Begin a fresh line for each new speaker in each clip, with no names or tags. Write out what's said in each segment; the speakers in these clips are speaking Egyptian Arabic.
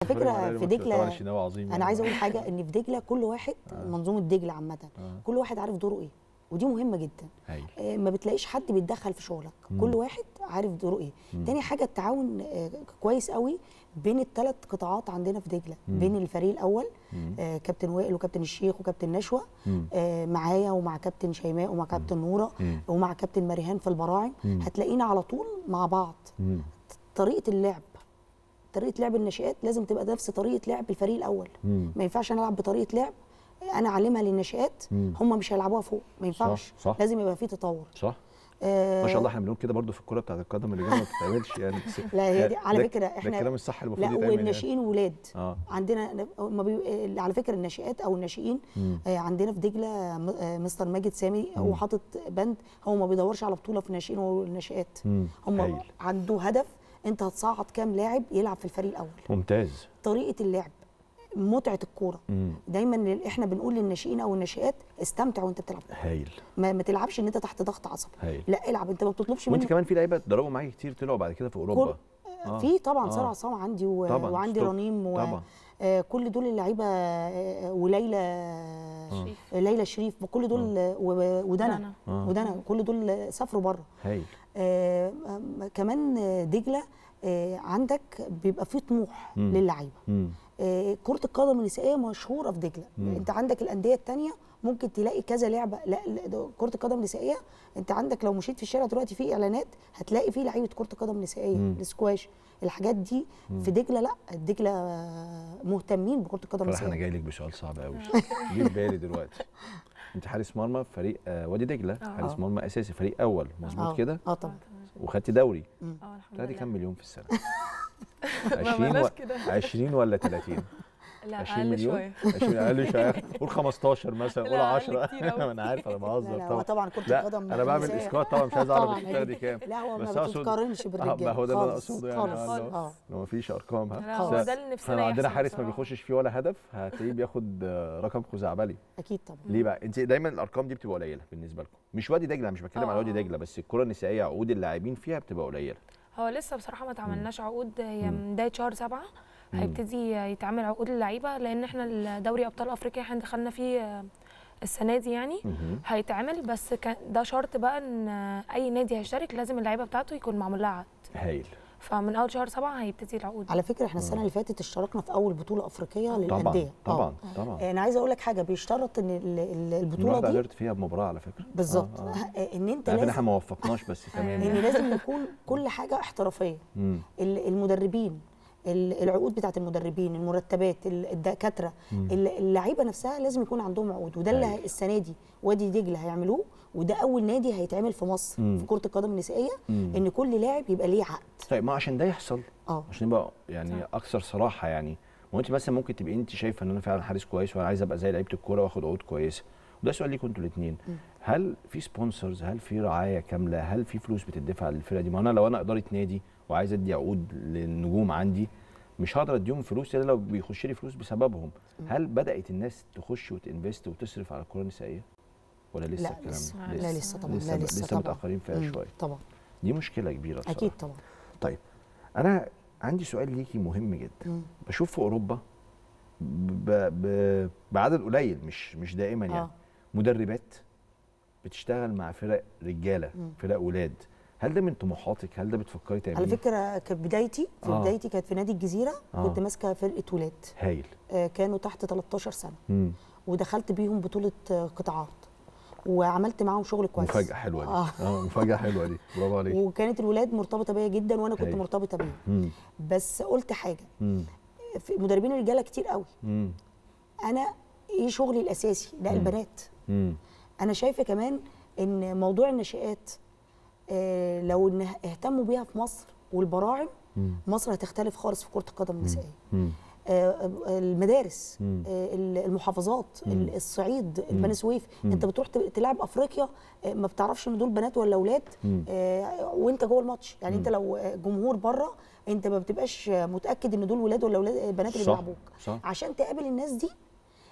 على فكره
فرق
في
معانا طبعا
دجله
الشناوي عظيم
انا
يعني.
عايزه اقول حاجه ان في دجله كل واحد منظومه دجله عامه كل واحد عارف دوره ايه ودي مهمه جدا
هايل
آه، ما بتلاقيش حد بيتدخل في شغلك كل واحد عارف دوره ايه تاني حاجه التعاون آه، كويس قوي بين الثلاث قطاعات عندنا في دجله بين الفريق الاول آه، كابتن وائل وكابتن الشيخ وكابتن نشوى آه، معايا ومع كابتن شيماء ومع كابتن نوره ومع كابتن مريهان في البراعم هتلاقينا على طول مع بعض طريقه اللعب طريقه لعب الناشئات لازم تبقى نفس طريقه لعب الفريق الاول ما ينفعش انا العب بطريقه لعب انا اعلمها للناشئات هم مش هيلعبوها فوق ما ينفعش
صح.
لازم يبقى في تطور
صح
آه
ما شاء الله احنا بنقول كده برضو في الكوره بتاعت القدم اللي جايه ما بتتعملش يعني بس
لا هي دي
ده-
على
ده-
فكره
ده
احنا
الكلام الصح اللي
لا
المفروض يتعمل
والناشئين ولاد
اه
عندنا ما بي... على فكره الناشئات او الناشئين آه عندنا في دجله م- آه مستر ماجد سامي هو حاطط بند هو ما بيدورش على بطوله في الناشئين والناشئات
مم.
هم
هايل.
عنده هدف انت هتصعد كام لاعب يلعب في الفريق الاول
ممتاز
طريقه اللعب متعه الكوره
مم.
دايما ال- احنا بنقول للناشئين او الناشئات استمتع وانت بتلعب
هايل
ما, ما تلعبش ان انت تحت ضغط عصبي
هايل.
لا العب انت ما بتطلبش
وانت
منه
كمان في لعيبه اتدربوا معاكي كتير طلعوا بعد كده في اوروبا
آه. في طبعا
آه.
ساره عصام عندي و...
طبعاً،
وعندي
ستوب.
رنيم و...
طبعاً.
آه كل دول اللعيبه آه وليلى
شريف.
ليلى شريف كل دول آه. و- ودنا
دنا.
آه.
ودنا كل دول سافروا بره
هايل
آه آم، كمان آه، دجله آه عندك بيبقى فيه طموح
مم.
للعيبه
مم.
آه، كرة القدم النسائية مشهورة في دجلة
مم.
انت عندك الأندية التانية ممكن تلاقي كذا لعبة لا لا، ده كرة القدم النسائية انت عندك لو مشيت في الشارع دلوقتي في اعلانات هتلاقي فيه لعيبة كرة القدم نسائية
مم.
السكواش الحاجات دي في دجلة لا دجلة آه، مهتمين بكرة القدم
صراحه انا
النسائية
جاي لك بسؤال صعب قوي جه في بالي دلوقتي انت حارس مرمى في فريق آه، وادي دجله
آه.
حارس مرمى اساسي فريق اول مظبوط
اه
كده
اه طبعا
وخدت دوري
اه الحمد
بتاعتي
لله
كام مليون في السنه
ما
20
بلاش
و...
كده.
20 ولا 30
لا
20
اقل
مليون
شويه
20 اقل شويه قول 15 مثلا قول
لا، أقل
10
كتير أوي.
انا عارف انا
لا
بهزر
لا هو
طبعا
طبعا كرة
لا
القدم
انا بعمل
النسائية-
اسقاط طبعا مش عايز اعرف
طبعاً.
انت بتاخدي كام
لا هو
بس
ما
أقصد-
بتتقارنش
اه
بالرجاله
ما هو ده اللي انا
خالص،
اقصده يعني
خالص
آه، لو-
اه
لو ما فيش ارقام ها
لا هو
خالص.
ده اللي نفسنا
احنا عندنا
يحصل
حارس ما
بصراحة.
بيخشش فيه ولا هدف هتلاقيه بياخد آه، رقم خزعبلي
اكيد طبعا
ليه بقى انت دايما الارقام دي بتبقى قليله بالنسبه لكم مش وادي دجله مش بتكلم على وادي
آه.
دجله بس الكره النسائيه عقود اللاعبين فيها بتبقى قليله
هو لسه بصراحه ما تعملناش عقود هي
مم.
من بدايه شهر سبعة هيبتدي يتعمل عقود اللعيبه لان احنا دوري ابطال افريقيا احنا دخلنا فيه آه، السنه دي يعني
مهم.
هيتعمل بس كان ده شرط بقى ان آه، اي نادي هيشترك لازم اللعيبه بتاعته يكون معمول لها عقد
هايل
فمن اول شهر سبعة هيبتدي العقود
على فكرة احنا السنة اللي فاتت اشتركنا في أول بطولة أفريقية
طبعا
للأندية
طبعا
آه.
طبعا
انا عايزه اقول لك حاجه بيشترط ان ال- ال- البطوله
النهارده
دي
قدرت فيها بمباراه على فكره
بالظبط
آه، آه.
آه، ان انت
عارف ان
لازم
احنا ما وفقناش بس تمام
ان
يعني.
لازم يكون كل حاجه احترافيه
مم.
ال- المدربين ال- العقود بتاعت المدربين المرتبات ال- الدكاتره ال- اللعيبه نفسها لازم يكون عندهم عقود وده اللي
أيوة.
هي- السنه دي وادي دجله هيعملوه وده اول نادي هيتعمل في مصر
مم.
في كره القدم النسائيه
مم.
ان كل لاعب يبقى ليه عقد
طيب ما عشان ده يحصل
اه
عشان يبقى يعني
صح.
اكثر صراحه يعني ما انت مثلا ممكن تبقي انت شايفه ان انا فعلا حارس كويس وانا عايز ابقى زي لعيبه الكوره واخد عقود كويسه وده سؤال ليكم انتوا الاثنين هل في سبونسرز هل في رعايه كامله هل في فلوس بتدفع للفرقه دي ما انا لو انا اداره نادي وعايز ادي عقود للنجوم عندي مش هقدر اديهم فلوس الا لو بيخش لي فلوس بسببهم هل بدات الناس تخش وتنفست وتصرف على الكره النسائيه ولا لسه
لا
الكلام
لسه
ده؟
لا لسه طبعا
لسه
لا لسه
لسه
طبعا
متاخرين فيها
مم،
شويه
طبعا
دي مشكله كبيره بصراحه
اكيد طبعا
طيب انا عندي سؤال ليكي مهم جدا
مم.
بشوف في اوروبا ب... ب... بعدد قليل مش مش دائما يعني
آه.
مدربات بتشتغل مع فرق رجاله
مم.
فرق ولاد هل ده من طموحاتك هل ده بتفكري
على
تعمليه
فكره كانت بدايتي في
آه.
بدايتي كانت في نادي الجزيره
آه.
كنت ماسكه فرقه ولاد
هايل
آه، كانوا تحت 13 سنه
مم.
ودخلت بيهم بطوله آه، قطاعات وعملت معاهم شغل كويس
مفاجاه حلوه دي
آه.
اه مفاجاه حلوه دي برافو عليك
وكانت الولاد مرتبطه بيا جدا وانا كنت
هايل.
مرتبطه بيهم
مم.
بس قلت حاجه
مم.
في مدربين رجاله كتير قوي
مم.
انا ايه شغلي الاساسي لا
مم.
البنات
مم.
انا شايفه كمان ان موضوع الناشئات آه، لو ان اهتموا بيها في مصر والبراعم
مم.
مصر هتختلف خالص في كره القدم النسائيه
مم.
آه، المدارس
مم.
آه، المحافظات
مم.
الصعيد البني سويف
مم.
انت بتروح ت- تلعب افريقيا آه، ما بتعرفش ان دول بنات ولا اولاد
مم.
آه، وانت جوه الماتش يعني انت لو آه، جمهور بره انت ما بتبقاش آه، متاكد ان دول ولاد ولا ولاد بنات اللي
صح،
بيلعبوك
صح.
عشان تقابل الناس دي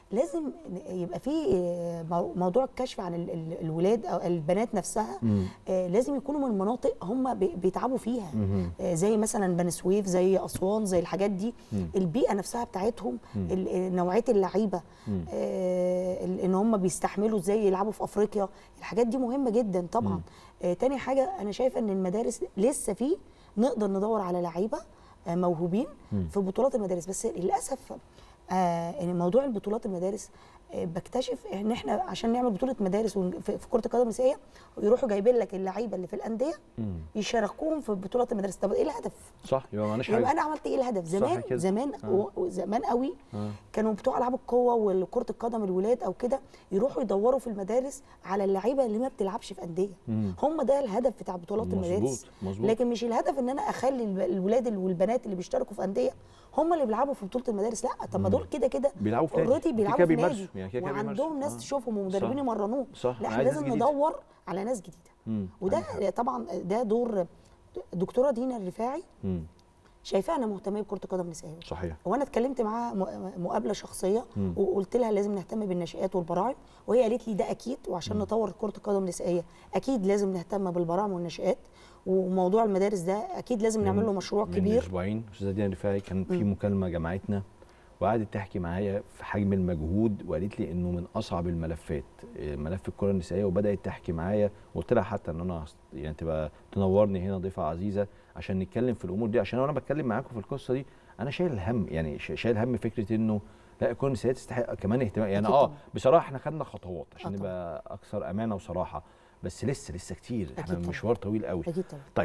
لازم يبقى في آه، مو- موضوع الكشف عن ال- ال- الولاد او البنات نفسها
مم.
آه، لازم يكونوا من مناطق هم بي- بيتعبوا فيها
مهم.
آه، زي مثلا بني سويف زي اسوان زي الحاجات دي
مم.
البيئه نفسها بتاعتهم
مم.
ال- آه، نوعيه اللعيبه
مم.
آه، ال- ان هم بيستحملوا ازاي يلعبوا في افريقيا الحاجات دي مهمه جدا طبعا
مم.
آه، تاني حاجه انا شايفه ان المدارس لسه في نقدر ندور على لعيبه آه، موهوبين
مم.
في بطولات المدارس بس للاسف آه ان موضوع البطولات المدارس آه بكتشف ان احنا عشان نعمل بطوله مدارس ون- في في كره القدم النسائيه يروحوا جايبين لك اللعيبه اللي في الانديه
مم.
يشاركوهم في بطولات المدارس طب ايه الهدف؟
صح يبقى معناش
يبقى
حاجه
انا عملت ايه الهدف؟ زمان
كده.
زمان
آه.
و- وزمان قوي
آه.
كانوا بتوع العاب القوه وكره القدم الولاد او كده يروحوا يدوروا في المدارس على اللعيبه اللي ما بتلعبش في انديه
مم.
هم ده الهدف بتاع بطولات
مظبوط،
المدارس
مظبوط.
لكن مش الهدف ان انا اخلي الب- الولاد ال- والبنات اللي بيشتركوا في انديه هم اللي بيلعبوا في بطوله المدارس لا طب ما دول كده كده
بيلعبوا في نادي.
اوريدي
كده
بيلعبوا في
بيمارسوا.
نادي
يعني كده كده
وعندهم
بيمارسوا.
ناس
آه.
تشوفهم ومدربين
صح.
يمرنوهم
صح.
لا
أنا
احنا
عايز ناس
لازم
جديدة.
ندور على ناس جديده
مم.
وده
عندك حق.
طبعا ده دور دكتوره دينا الرفاعي
مم.
شايفاها انا مهتمه بكره القدم النسائيه
صحيح
وانا اتكلمت معاها م- مقابله شخصيه
مم.
وقلت لها لازم نهتم بالناشئات والبراعم وهي قالت لي ده اكيد وعشان نطور كره القدم النسائيه اكيد لازم نهتم بالبراعم والناشئات وموضوع المدارس ده اكيد لازم نعمل له مشروع
من
كبير
اسبوعين استاذه دينا رفاعي كان في مكالمه جمعتنا وقعدت تحكي معايا في حجم المجهود وقالت لي انه من اصعب الملفات آه، ملف الكره النسائيه وبدات تحكي معايا وقلت لها حتى ان انا هست- يعني تبقى تنورني هنا ضيفه عزيزه عشان نتكلم في الامور دي عشان وانا بتكلم معاكم في القصه دي انا شايل الهم يعني ش- شايل هم فكره انه لا الكره النسائيه تستحق كمان اهتمام يعني
أكيد
اه
طبعاً.
بصراحه احنا خدنا خطوات عشان
آه طبعاً.
نبقى اكثر امانه وصراحه بس لسه لسه كتير احنا
أكيد طبعاً.
مشوار طويل قوي
اكيد طبعا
طيب